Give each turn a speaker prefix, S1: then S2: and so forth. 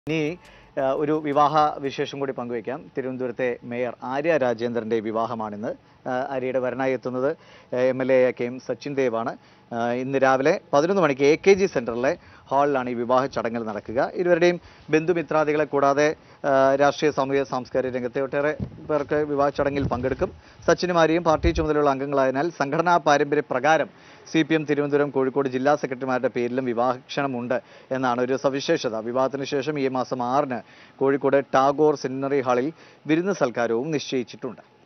S1: ഇനി ആ, ഒരു വിവാഹ വിശേഷം കൂടി പങ്കുവയ്ക്കാം തിരുവനന്തപുരത്തെ മേയർ ആര്യ രാജേന്ദ്രന്റെ വിവാഹമാണിന്ന് ആ, ആര്യയുടെ വരനായി എത്തുന്നത് M L A K M Sachin ദേവാണ് ആ, ഇന്ന് രാവിലെ പതിനൊന്ന് മണിക്ക് എ കെ ജി സെന്ററിലെ ഹാളിലാണ് ഈ വിവാഹ ചടങ്ങുകൾ നടക്കുക ഇരുവരുടെയും ബന്ധുമിത്രാദികളെ കൂടാതെ ആ, രാഷ്ട്രീയ സാമൂഹിക സാംസ്കാരിക രംഗത്തെ ഒട്ടേറെ പേർക്ക് വിവാഹ ചടങ്ങിൽ പങ്കെടുക്കും സച്ചിനും ആര്യയും പാർട്ടി ചുമതലയുള്ള അംഗങ്ങളായതിനാൽ സംഘടനാ പാരമ്പര്യ പ്രകാരം C P M Thiruvananthapuram Kozhikode ജില്ലാ സെക്രട്ടറിമാരുടെ പേരിലും വിവാഹക്ഷണമുണ്ട് എന്നാണ് ഒരു സവിശേഷത വിവാഹത്തിന് ശേഷം ഈ മാസം ആറിന് കോഴിക്കോട് ടാഗോർ സെമിനറി ഹാളിൽ വിരുന്ന് സൽക്കാരവും നിശ്ചയിച്ചിട്ടുണ്ട്